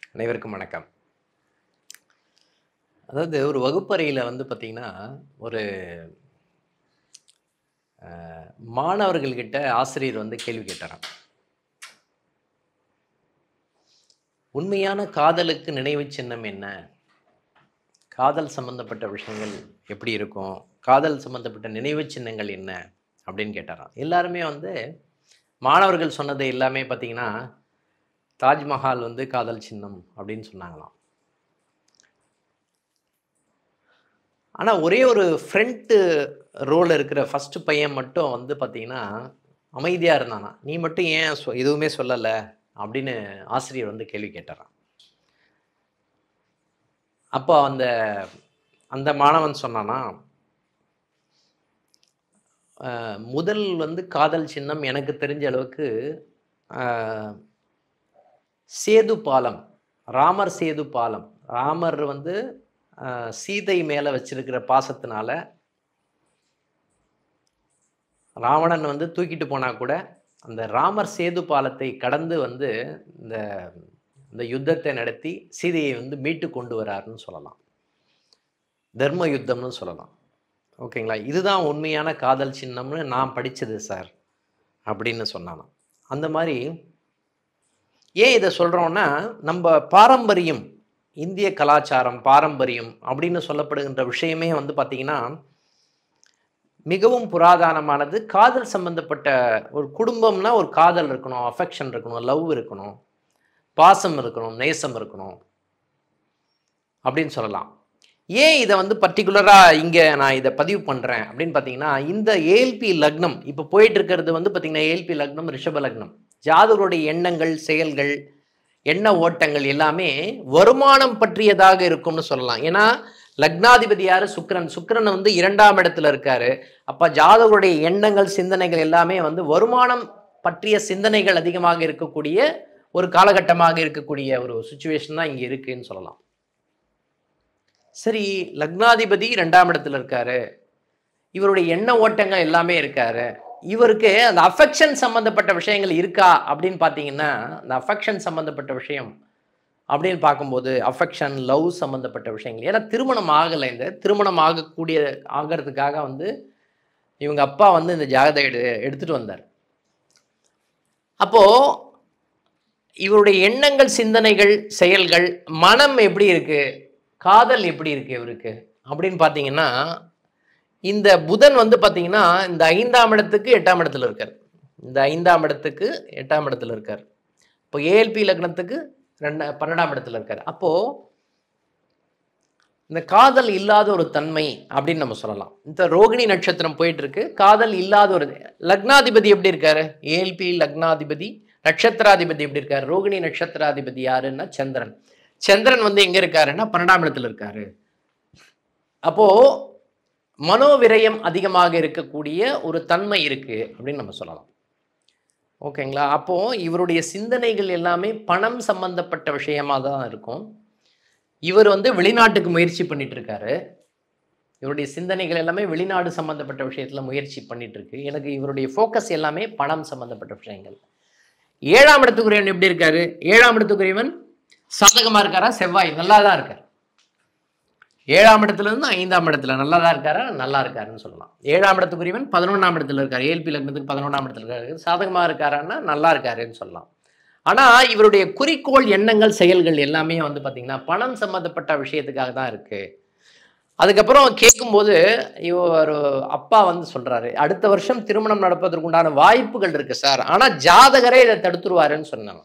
அனைவருக்கும் வணக்கம் அதாவது ஒரு வகுப்பறையில் வந்து பார்த்திங்கன்னா ஒரு அஹ், மாணவர்கள்கிட்ட ஆசிரியர் வந்து கேள்வி கேட்டாராம் உண்மையான காதலுக்கு நினைவு சின்னம் என்ன காதல் சம்பந்தப்பட்ட விஷயங்கள் எப்படி இருக்கும் காதல் சம்பந்தப்பட்ட நினைவு சின்னங்கள் என்ன அப்படின்னு கேட்டாராம் எல்லாருமே வந்து மாணவர்கள் சொன்னது எல்லாமே பார்த்தீங்கன்னா தாஜ்மஹால் வந்து காதல் சின்னம் அப்படின்னு சொன்னாங்களாம் ஆனால் ஒரே ஒரு ஃப்ரண்ட்டு ரோல் இருக்கிற ஃபஸ்ட்டு பையன் மட்டும் வந்து பார்த்தீங்கன்னா அமைதியாக இருந்தானா நீ மட்டும் ஏன் சொ எதுவுமே சொல்லலை அப்படின்னு ஆசிரியர் வந்து கேள்வி கேட்டாராம் அப்போ அந்த அந்த மாணவன் சொன்னானா "அஹ், முதல் வந்து காதல் சின்னம் எனக்கு தெரிஞ்ச அளவுக்கு அஹ், சேது பாலம் ராமர் சேது பாலம் ராமர் வந்து அஹ், சீதை மேலே வச்சிருக்கிற பாசத்தினால ராவணன் வந்து தூக்கிட்டு போனா கூட அந்த ராமர் சேது பாலத்தை கடந்து வந்து இந்த இந்த யுத்தத்தை நடத்தி சீதையை வந்து மீட்டு கொண்டு வராருன்னு சொல்லலாம் தர்ம யுத்தம்னு சொல்லலாம் ஓகேங்களா இதுதான் உண்மையான காதல் சின்னம்னு நான் படித்தது சார் அப்படின்னு சொன்னானாம் அந்த மாதிரி ஏன் இதை சொல்கிறோன்னா நம்ம பாரம்பரியம் இந்திய கலாச்சாரம் பாரம்பரியம் அப்படின்னு சொல்லப்படுகின்ற விஷயமே வந்து பார்த்திங்கன்னா மிகவும் புராதனமானது காதல் சம்பந்தப்பட்ட ஒரு குடும்பம்னா ஒரு காதல் இருக்கணும் அஃபெக்ஷன் இருக்கணும் லவ் இருக்கணும் பாசம் இருக்கணும் நேசம் இருக்கணும் அப்படின்னு சொல்லலாம் ஏன் இதை வந்து பர்டிகுலராக இங்கே நான் இதை பதிவு பண்ணுறேன் அப்படின்னு பார்த்தீங்கன்னா இந்த ஏஎல்பி லக்னம் இப்போ போயிட்டு இருக்கிறது வந்து பார்த்தீங்கன்னா ஏஎல்பி லக்னம் ரிஷப லக்னம் ஜாதகருடைய எண்ணங்கள் செயல்கள் எண்ண ஓட்டங்கள் எல்லாமே வருமானம் பற்றியதாக இருக்கும்னு சொல்லலாம் ஏன்னா லக்னாதிபதி யாரு சுக்கிரன் சுக்கிரன் வந்து இரண்டாம் இடத்துல இருக்காரு அப்ப ஜாதகருடைய எண்ணங்கள் சிந்தனைகள் எல்லாமே வந்து வருமானம் பற்றிய சிந்தனைகள் அதிகமாக இருக்கக்கூடிய ஒரு காலகட்டமாக இருக்கக்கூடிய ஒரு சுச்சுவேஷன் தான் இங்க இருக்குன்னு சொல்லலாம் சரி லக்னாதிபதி ரெண்டாம் இடத்துல இருக்காரு இவருடைய எண்ண ஓட்டங்கள் எல்லாமே இருக்காரு இவருக்கு அந்த அஃபெக்ஷன் சம்பந்தப்பட்ட விஷயங்கள் இருக்கா அப்படின்னு பார்த்தீங்கன்னா அந்த அஃபெக்ஷன் சம்பந்தப்பட்ட விஷயம் அப்படின்னு பார்க்கும்போது அஃபெக்ஷன் லவ் சம்மந்தப்பட்ட விஷயங்கள் ஏன்னா திருமணம் ஆகலை இந்த திருமணம் ஆகக்கூடிய ஆகிறதுக்காக வந்து இவங்க அப்பா வந்து இந்த ஜாதகத்தை எடு எடுத்துட்டு வந்தார் அப்போ இவருடைய எண்ணங்கள் சிந்தனைகள் செயல்கள் மனம் எப்படி இருக்கு காதல் எப்படி இருக்கு இவருக்கு அப்படின்னு பார்த்தீங்கன்னா இந்த புதன் வந்து பார்த்தீங்கன்னா இந்த ஐந்தாம் இடத்துக்கு எட்டாம் இடத்துல இருக்கார் இந்த ஐந்தாம் இடத்துக்கு எட்டாம் இடத்துல இருக்கார் இப்போ ஏஎல்பி லக்னத்துக்கு ரெண்டு பன்னெண்டாம் இடத்துல இருக்கார் அப்போ இந்த காதல் இல்லாத ஒரு தன்மை அப்படின்னு நம்ம சொல்லலாம் இந்த ரோகிணி நட்சத்திரம் போயிட்டு இருக்கு காதல் இல்லாத ஒரு லக்னாதிபதி எப்படி இருக்காரு ஏஎல்பி லக்னாதிபதி நட்சத்திராதிபதி எப்படி இருக்காரு ரோகிணி நட்சத்திராதிபதி யாருன்னா சந்திரன் சந்திரன் வந்து எங்க இருக்காருன்னா பன்னெண்டாம் இடத்துல இருக்காரு அப்போ மனோவிரயம் அதிகமாக இருக்கக்கூடிய ஒரு தன்மை இருக்கு அப்படின்னு நம்ம சொல்லலாம் ஓகேங்களா அப்போ இவருடைய சிந்தனைகள் எல்லாமே பணம் சம்பந்தப்பட்ட விஷயமா தான் இருக்கும் இவர் வந்து வெளிநாட்டுக்கு முயற்சி பண்ணிட்டு இருக்காரு இவருடைய சிந்தனைகள் எல்லாமே வெளிநாடு சம்பந்தப்பட்ட விஷயத்துல முயற்சி பண்ணிட்டு இருக்கு எனக்கு இவருடைய ஃபோக்கஸ் எல்லாமே பணம் சம்பந்தப்பட்ட விஷயங்கள் ஏழாம் இடத்துக்குரியவன் எப்படி இருக்காரு ஏழாம் இடத்துக்குரியவன் சாதகமா இருக்காரா செவ்வாய் நல்லா தான் இருக்கார் ஏழாம் இடத்துல இருந்து ஐந்தாம் இடத்துல நல்லா தான் இருக்காரா நல்லா இருக்காருன்னு சொல்லலாம் ஏழாம் இடத்துக்குரியவன் பதினொன்றாம் இடத்துல இருக்காரு ஏல்பி லக்னத்துக்கு பதினொன்றாம் இடத்துல இருக்காரு சாதகமாக இருக்காரான்னா நல்லா இருக்காருன்னு சொல்லலாம் ஆனால் இவருடைய குறிக்கோள் எண்ணங்கள் செயல்கள் எல்லாமே வந்து பார்த்திங்கன்னா பணம் சம்மந்தப்பட்ட விஷயத்துக்காக தான் இருக்குது அதுக்கப்புறம் கேட்கும்போது இவர் அப்பா வந்து சொல்கிறாரு அடுத்த வருஷம் திருமணம் நடப்பதற்கு உண்டான வாய்ப்புகள் இருக்குது சார் ஆனால் ஜாதகரே இதை தடுத்துருவாருன்னு சொன்னாங்க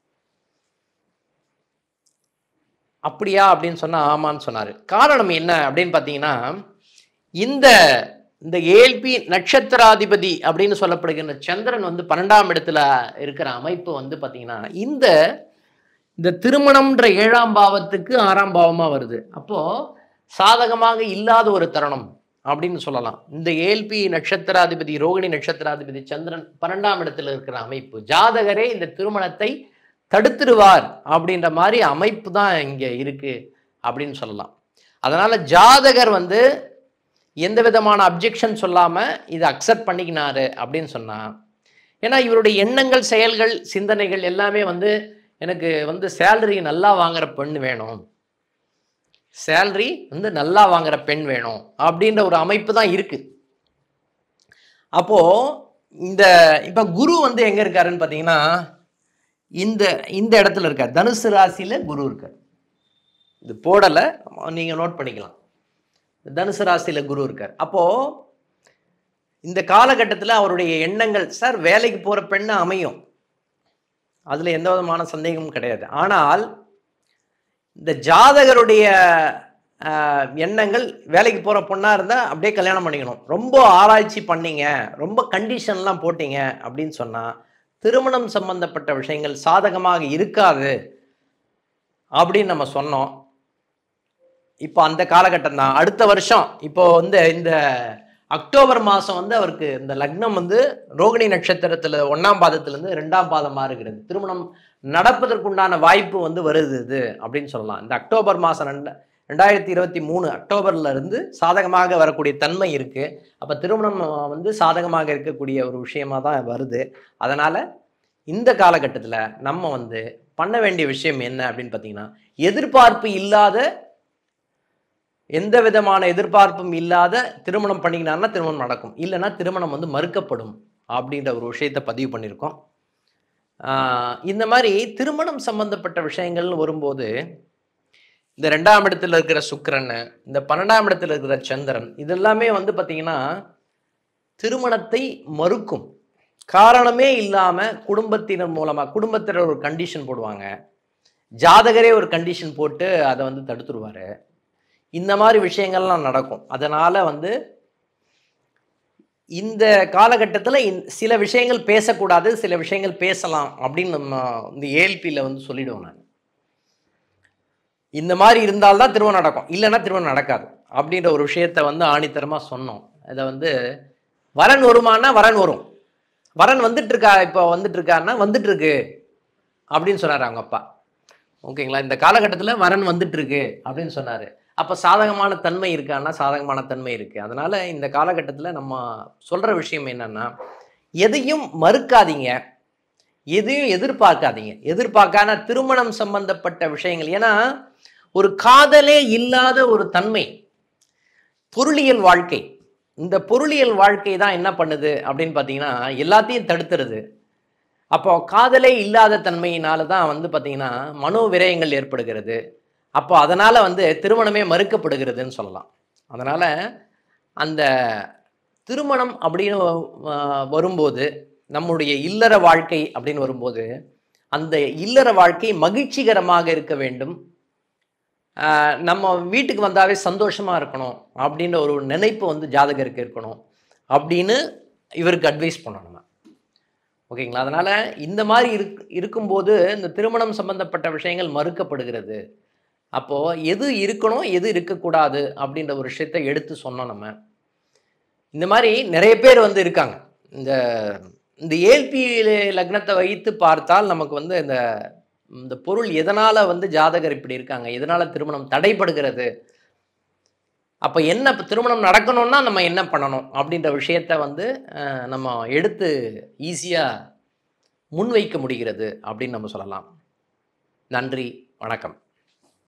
அப்படியா அப்படின்னு சொன்னா ஆமான்னு சொன்னாரு காரணம் என்ன அப்படின்னு பார்த்தீங்கன்னா இந்த இந்த ஏல்பி நட்சத்திராதிபதி அப்படின்னு சொல்லப்படுகின்ற சந்திரன் வந்து பன்னெண்டாம் இடத்துல இருக்கிற அமைப்பு வந்து பார்த்தீங்கன்னா இந்த இந்த திருமணம்ன்ற ஏழாம் பாவத்துக்கு ஆறாம் பாவமா வருது அப்போ சாதகமாக இல்லாத ஒரு தருணம் அப்படின்னு சொல்லலாம் இந்த ஏல்பி நட்சத்திராதிபதி ரோகிணி நட்சத்திராதிபதி சந்திரன் பன்னெண்டாம் இடத்துல இருக்கிற அமைப்பு ஜாதகரே இந்த திருமணத்தை தடுத்துருவார் அப்படின்ற மாதிரி அமைப்பு தான் இங்கே இருக்கு அப்படின்னு சொல்லலாம் அதனால ஜாதகர் வந்து எந்த விதமான அப்ஜெக்ஷன் சொல்லாம இதை அக்செப்ட் பண்ணிக்கினாரு அப்படின்னு சொன்னா ஏன்னா இவருடைய எண்ணங்கள் செயல்கள் சிந்தனைகள் எல்லாமே வந்து எனக்கு வந்து சேலரி நல்லா வாங்குற பெண் வேணும் சேலரி வந்து நல்லா வாங்குற பெண் வேணும் அப்படின்ற ஒரு அமைப்பு தான் இருக்கு அப்போ இந்த இப்ப குரு வந்து எங்க இருக்காருன்னு பார்த்தீங்கன்னா இந்த இந்த இடத்துல இருக்கார் தனுசு ராசியில குரு இருக்கார் இது போடலை நீங்க நோட் பண்ணிக்கலாம் தனுசு ராசியில குரு இருக்கார் அப்போ இந்த காலகட்டத்தில் அவருடைய எண்ணங்கள் சார் வேலைக்கு போற பெண்ணை அமையும் அதுல எந்த விதமான சந்தேகமும் கிடையாது ஆனால் இந்த ஜாதகருடைய ஆஹ், எண்ணங்கள் வேலைக்கு போகிற பொண்ணாக இருந்தால் அப்படியே கல்யாணம் பண்ணிக்கணும் ரொம்ப ஆராய்ச்சி பண்ணீங்க ரொம்ப கண்டிஷன்லாம் போட்டீங்க அப்படின்னு சொன்னால் திருமணம் சம்பந்தப்பட்ட விஷயங்கள் சாதகமாக இருக்காது அப்படின்னு நம்ம சொன்னோம் இப்போ அந்த காலகட்டம் தான் அடுத்த வருஷம் இப்போ வந்து இந்த அக்டோபர் மாதம் வந்து அவருக்கு இந்த லக்னம் வந்து ரோகிணி நட்சத்திரத்தில் ஒன்றாம் பாதத்திலேருந்து ரெண்டாம் பாதம் மாறுகிறது திருமணம் நடப்பதற்குண்டான வாய்ப்பு வந்து வருது இது அப்படின்னு சொல்லலாம் இந்த அக்டோபர் மாதம் ரெண்டு ரெண்டாயிரத்தி இருபத்தி மூணு அக்டோபர்ல இருந்து சாதகமாக வரக்கூடிய தன்மை இருக்கு அப்போ திருமணம் வந்து சாதகமாக இருக்கக்கூடிய ஒரு விஷயமா தான் வருது அதனால இந்த காலகட்டத்தில் நம்ம வந்து பண்ண வேண்டிய விஷயம் என்ன அப்படின்னு பார்த்தீங்கன்னா எதிர்பார்ப்பு இல்லாத எந்த விதமான எதிர்பார்ப்பும் இல்லாத திருமணம் பண்ணிக்கினார்னா திருமணம் நடக்கும் இல்லைன்னா திருமணம் வந்து மறுக்கப்படும் அப்படின்ற ஒரு விஷயத்தை பதிவு பண்ணியிருக்கோம் ஆஹ் இந்த மாதிரி திருமணம் சம்பந்தப்பட்ட விஷயங்கள்னு வரும்போது இந்த ரெண்டாம் இடத்துல இருக்கிற சுக்கிரன் இந்த பன்னெண்டாம் இடத்துல இருக்கிற சந்திரன் இதெல்லாமே வந்து பார்த்தீங்கன்னா திருமணத்தை மறுக்கும் காரணமே இல்லாம குடும்பத்தினர் மூலமா குடும்பத்தினர் ஒரு கண்டிஷன் போடுவாங்க ஜாதகரே ஒரு கண்டிஷன் போட்டு அதை வந்து தடுத்துருவாரு இந்த மாதிரி விஷயங்கள்லாம் நடக்கும் அதனால வந்து இந்த காலகட்டத்தில் சில விஷயங்கள் பேசக்கூடாது சில விஷயங்கள் பேசலாம் அப்படின்னு நம்ம இந்த ஏஎல்பியில் வந்து சொல்லிடுவோம் நான் இந்த மாதிரி இருந்தால்தான் திருமணம் நடக்கும் இல்லைன்னா திருமணம் நடக்காது அப்படின்ற ஒரு விஷயத்த வந்து ஆணித்தரமாக சொன்னோம் இதை வந்து வரன் வருமானா வரன் வரும் வரன் வந்துட்டு இருக்கா இப்போ வந்துட்டு இருக்காருன்னா வந்துட்டு இருக்கு அப்படின்னு சொன்னார் அவங்க அப்பா ஓகேங்களா இந்த காலகட்டத்தில் வரன் வந்துட்டு இருக்கு அப்படின்னு சொன்னார் அப்போ சாதகமான தன்மை இருக்கான்னா சாதகமான தன்மை இருக்கு அதனால இந்த காலகட்டத்தில் நம்ம சொல்ற விஷயம் என்னன்னா எதையும் மறுக்காதீங்க எதையும் எதிர்பார்க்காதீங்க எதிர்பார்க்கான திருமணம் சம்பந்தப்பட்ட விஷயங்கள் ஏன்னா ஒரு காதலே இல்லாத ஒரு தன்மை பொருளியல் வாழ்க்கை இந்த பொருளியல் வாழ்க்கை தான் என்ன பண்ணுது அப்படின்னு பார்த்தீங்கன்னா எல்லாத்தையும் தடுத்துருது அப்போ காதலே இல்லாத தன்மையினால தான் வந்து பார்த்தீங்கன்னா மனோ விரயங்கள் ஏற்படுகிறது அப்போ அதனால் வந்து திருமணமே மறுக்கப்படுகிறதுன்னு சொல்லலாம் அதனால் அந்த திருமணம் அப்படின்னு வ- வரும்போது நம்முடைய இல்லற வாழ்க்கை அப்படின்னு வரும்போது அந்த இல்லற வாழ்க்கை மகிழ்ச்சிகரமாக இருக்க வேண்டும் ஆஹ் நம்ம வீட்டுக்கு வந்தாவே சந்தோஷமா இருக்கணும் அப்படின்ற ஒரு நினைப்பு வந்து ஜாதகருக்கு இருக்கணும் அப்படின்னு இவருக்கு அட்வைஸ் பண்ணணும் நம்ம ஓகேங்களா அதனால இந்த மாதிரி இருக் இருக்கும்போது இந்த திருமணம் சம்பந்தப்பட்ட விஷயங்கள் மறுக்கப்படுகிறது அப்போ எது இருக்கணும் எது இருக்கக்கூடாது அப்படின்ற ஒரு விஷயத்தை எடுத்து சொன்னோம் நம்ம இந்த மாதிரி நிறைய பேர் வந்து இருக்காங்க இந்த இந்த ஏல்பி லக்னத்தை வைத்து பார்த்தால் நமக்கு வந்து இந்த இந்த பொருள் எதனால வந்து ஜாதகர் இப்படி இருக்காங்க எதனால திருமணம் தடைப்படுகிறது அப்ப என்ன இப்ப திருமணம் நடக்கணும்னா நம்ம என்ன பண்ணணும் அப்படின்ற விஷயத்த வந்து அஹ், நம்ம எடுத்து ஈஸியா முன்வைக்க முடிகிறது அப்படின்னு நம்ம சொல்லலாம் நன்றி வணக்கம்